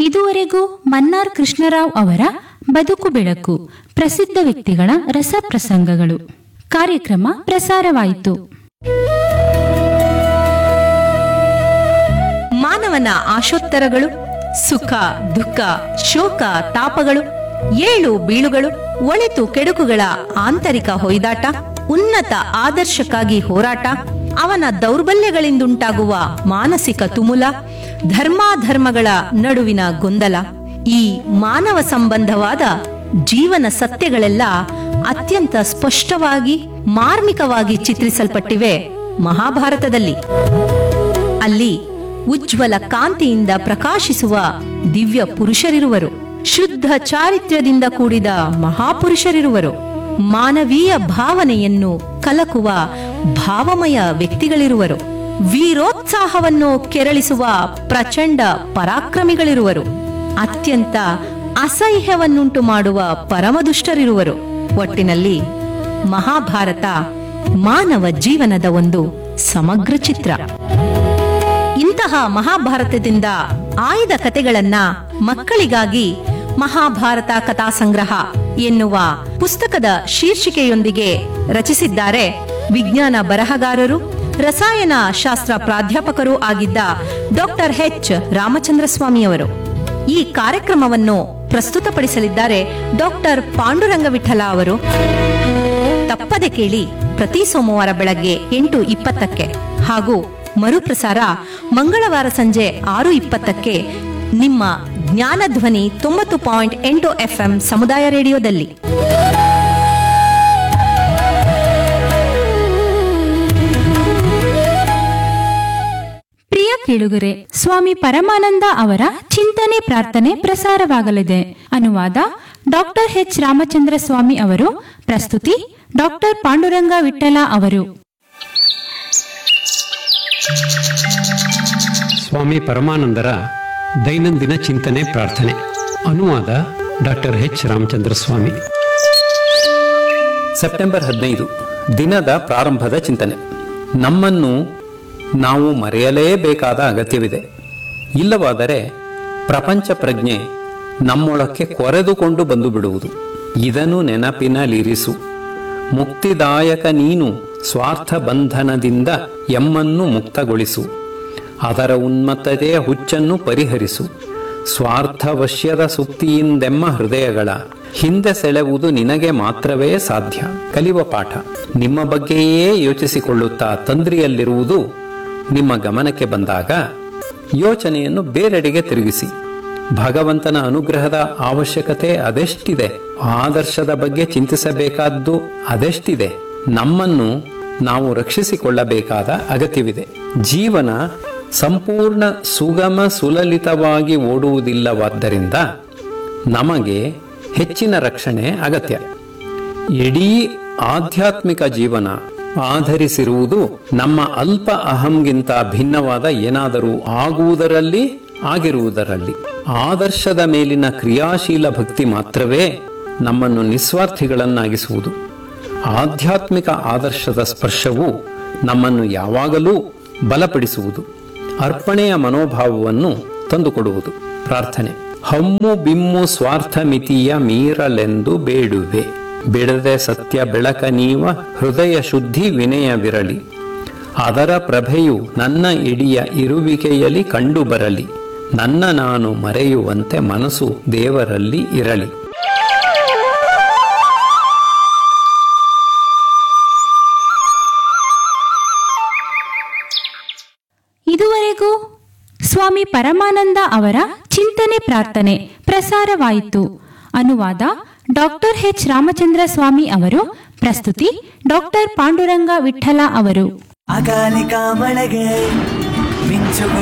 ಇದುವರೆಗೂ ಮನ್ನಾರ್ ಕೃಷ್ಣರಾವ್ ಅವರ ಬದುಕು ಬೆಳಕು ಪ್ರಸಿದ್ಧ ವ್ಯಕ್ತಿಗಳ ರಸಪ್ರಸಂಗಗಳು ಕಾರ್ಯಕ್ರಮ ಪ್ರಸಾರವಾಯಿತು ಮಾನವನ ಆಶೋತ್ತರಗಳು ಸುಖ ದುಃಖ ಶೋಕ ತಾಪಗಳು ಏಳು ಬೀಳುಗಳು ಒಳಿತು ಕೆಡುಕುಗಳ ಆಂತರಿಕ ಹೊಯ್ದಾಟ ಉನ್ನತ ಆದರ್ಶಕ್ಕಾಗಿ ಹೋರಾಟ ಅವನ ದೌರ್ಬಲ್ಯಗಳಿಂದುಂಟಾಗುವ ಮಾನಸಿಕ ತುಮುಲ ಧರ್ಮಾಧರ್ಮಗಳ ನಡುವಿನ ಗೊಂದಲ ಈ ಮಾನವ ಸಂಬಂಧವಾದ ಜೀವನ ಸತ್ಯಗಳೆಲ್ಲ ಅತ್ಯಂತ ಸ್ಪಷ್ಟವಾಗಿ ಮಾರ್ಮಿಕವಾಗಿ ಚಿತ್ರಿಸಲ್ಪಟ್ಟಿವೆ ಮಹಾಭಾರತದಲ್ಲಿ ಅಲ್ಲಿ ಉಜ್ವಲ ಕಾಂತಿಯಿಂದ ಪ್ರಕಾಶಿಸುವ ದಿವ್ಯ ಪುರುಷರಿರುವರು ಶುದ್ಧ ಚಾರಿತ್ರ್ಯದಿಂದ ಕೂಡಿದ ಮಹಾಪುರುಷರಿರುವರು ಮಾನವೀಯ ಭಾವನೆಯನ್ನು ಕಲಕುವ ಭಾವಮಯ ವ್ಯಕ್ತಿಗಳಿರುವರು ವೀರೋತ್ಸಾಹವನ್ನು ಕೆರಳಿಸುವ ಪ್ರಚಂಡ ಪರಾಕ್ರಮಿಗಳಿರುವರು ಅತ್ಯಂತ ಅಸಹ್ಯವನ್ನುಂಟು ಮಾಡುವ ಪರಮದುಷ್ಟರಿರುವರು ಒಟ್ಟಿನಲ್ಲಿ ಮಹಾಭಾರತ ಮಾನವ ಜೀವನದ ಒಂದು ಸಮಗ್ರ ಚಿತ್ರ ಇಂತಹ ಮಹಾಭಾರತದಿಂದ ಆಯ್ದ ಕತೆಗಳನ್ನ ಮಕ್ಕಳಿಗಾಗಿ ಮಹಾಭಾರತ ಕಥಾ ಸಂಗ್ರಹ ಎನ್ನುವ ಪುಸ್ತಕದ ಶೀರ್ಷಿಕೆಯೊಂದಿಗೆ ರಚಿಸಿದ್ದಾರೆ ವಿಜ್ಞಾನ ಬರಹಗಾರರು ರಸಾಯನ ಶಾಸ್ತ್ರ ಪ್ರಾಧ್ಯಾಪಕರೂ ಆಗಿದ್ದ ಡಾಕ್ಟರ್ ಎಚ್ ರಾಮಚಂದ್ರ ಸ್ವಾಮಿಯವರು ಈ ಕಾರ್ಯಕ್ರಮವನ್ನು ಪ್ರಸ್ತುತಪಡಿಸಲಿದ್ದಾರೆ ಡಾಕ್ಟರ್ ಪಾಂಡುರಂಗ ವಿಠಲ ಅವರು ತಪ್ಪದೆ ಕೇಳಿ ಪ್ರತಿ ಸೋಮವಾರ ಬೆಳಗ್ಗೆ ಎಂಟು ಇಪ್ಪತ್ತಕ್ಕೆ ಹಾಗೂ ಮರುಪ್ರಸಾರ ಮಂಗಳವಾರ ಸಂಜೆ ಆರು ಇಪ್ಪತ್ತಕ್ಕೆ ನಿಮ್ಮ ಜ್ಞಾನಧ್ವನಿ ತೊಂಬತ್ತು ಪಾಯಿಂಟ್ ಎಂಟು ಎಫ್ಎಂ ಸಮುದಾಯ ರೇಡಿಯೋದಲ್ಲಿ ಪ್ರಿಯ ಕೇಳುಗರೆ ಸ್ವಾಮಿ ಪರಮಾನಂದ ಅವರ ಚಿಂತನೆ ಪ್ರಾರ್ಥನೆ ಪ್ರಸಾರವಾಗಲಿದೆ ಅನುವಾದ ಡಾಕ್ಟರ್ ಎಚ್ ರಾಮಚಂದ್ರ ಸ್ವಾಮಿ ಅವರು ಪ್ರಸ್ತುತಿ ಡಾಕ್ಟರ್ ಪಾಂಡುರಂಗ ವಿಠಲ ಅವರು ಸ್ವಾಮಿ ಪರಮಾನಂದರ ದೈನಂದಿನ ಚಿಂತನೆ ಪ್ರಾರ್ಥನೆ ಅನುವಾದ doctor H Ramachandra Swamy September ಹದಿನೈದು ದಿನದ ಪ್ರಾರಂಭದ ಚಿಂತನೆ ನಮ್ಮನ್ನು ನಾವು ಮರೆಯಲೇಬೇಕಾದ ಅಗತ್ಯವಿದೆ ಇಲ್ಲವಾದರೆ ಪ್ರಪಂಚ ಪ್ರಜ್ಞೆ ನಮ್ಮೊಳಕ್ಕೆ ಕೊರೆದುಕೊಂಡು ಬಂದು ಬಿಡುವುದು ಇದನ್ನು ನೆನಪಿನಲ್ಲಿರಿಸು ಮುಕ್ತಿದಾಯಕ ನೀನು ಸ್ವಾರ್ಥ ಬಂಧನದಿಂದ ಎಮ್ಮನ್ನು ಮುಕ್ತಗೊಳಿಸು ಅದರ ಉನ್ಮತ್ತತೆಯ ಹುಚ್ಚನ್ನು ಪರಿಹರಿಸು ಸ್ವಾರ್ಥವಶ್ಯದ ಸುಪ್ತಿಯಿಂದೆಮ್ಮ ಹೃದಯಗಳ ಹಿಂದೆ ಸೆಳೆವುದು ನಿನಗೆ ಮಾತ್ರವೇ ಸಾಧ್ಯ ಕಲಿಯುವ ಪಾಠ ನಿಮ್ಮ ಬಗ್ಗೆಯೇ ಯೋಚಿಸಿಕೊಳ್ಳುತ್ತಾ ತಂದ್ರಿಯಲ್ಲಿರುವುದು ನಿಮ್ಮ ಗಮನಕ್ಕೆ ಬಂದಾಗ ಯೋಚನೆಯನ್ನು ಬೇರೆಡೆಗೆ ತಿರುಗಿಸಿ ಭಗವಂತನ ಅನುಗ್ರಹದ ಅವಶ್ಯಕತೆ ಅದೆಷ್ಟಿದೆ ಆದರ್ಶದ ಬಗ್ಗೆ ಚಿಂತಿಸಬೇಕಾದ್ದು ಅದೆಷ್ಟಿದೆ ನಮ್ಮನ್ನು ನಾವು ರಕ್ಷಿಸಿಕೊಳ್ಳಬೇಕಾದ ಅಗತ್ಯವಿದೆ ಜೀವನ ಸಂಪೂರ್ಣ ಸುಗಮ ಸುಲಲಿತವಾಗಿ ಓಡುವುದಿಲ್ಲವಾದ್ದರಿಂದ ನಮಗೆ ಹೆಚ್ಚಿನ ರಕ್ಷಣೆ ಅಗತ್ಯ ಇಡೀ ಆಧ್ಯಾತ್ಮಿಕ ಜೀವನ ಆಧರಿಸಿರುವುದು ನಮ್ಮ ಅಲ್ಪ ಅಹಂಗಿಂತ ಭಿನ್ನವಾದ ಏನಾದರೂ ಆಗುವುದರಲ್ಲಿ ಆಗಿರುವುದರಲ್ಲಿ ಆದರ್ಶದ ಮೇಲಿನ ಕ್ರಿಯಾಶೀಲ ಭಕ್ತಿ ಮಾತ್ರವೇ ನಮ್ಮನ್ನು ನಿಸ್ವಾರ್ಥಿಗಳನ್ನಾಗಿಸುವುದು ಆಧ್ಯಾತ್ಮಿಕ ಆದರ್ಶದ ಸ್ಪರ್ಶವು ನಮ್ಮನ್ನು ಯಾವಾಗಲೂ ಬಲಪಡಿಸುವುದು ಅರ್ಪಣೆಯ ಮನೋಭಾವವನ್ನು ತಂದುಕೊಡುವುದು ಪ್ರಾರ್ಥನೆ ಹಮ್ಮು ಬಿಮ್ಮು ಸ್ವಾರ್ಥ ಮಿತಿಯ ಮೀರಲೆಂದು ಬೇಡುವೆ ಬಿಡದೆ ಸತ್ಯ ಬೆಳಕ ನೀವ ಹೃದಯ ಶುದ್ಧಿ ವಿನಯವಿರಲಿ ಅದರ ಪ್ರಭೆಯು ನನ್ನ ಇಡಿಯ ಇರುವಿಕೆಯಲ್ಲಿ ಕಂಡುಬರಲಿ ನನ್ನ ನಾನು ಮರೆಯುವಂತೆ ಮನಸ್ಸು ದೇವರಲ್ಲಿ ಇರಲಿ ಇದುವರೆಗೂ ಸ್ವಾಮಿ ಪರಮಾನಂದ ಅವರ ಚಿಂತನೆ ಪ್ರಾರ್ಥನೆ ಪ್ರಸಾರವಾಯಿತು ಅನುವಾದ ಡಾಕ್ಟರ್ ಎಚ್ ರಾಮಚಂದ್ರ ಸ್ವಾಮಿ ಅವರು ಪ್ರಸ್ತುತಿ ಡಾಕ್ಟರ್ ಪಾಂಡುರಂಗ ವಿಠಲ ಅವರು ಅಕಾಲಿಕ ಮಳೆಗೆ ಮಿಂಚು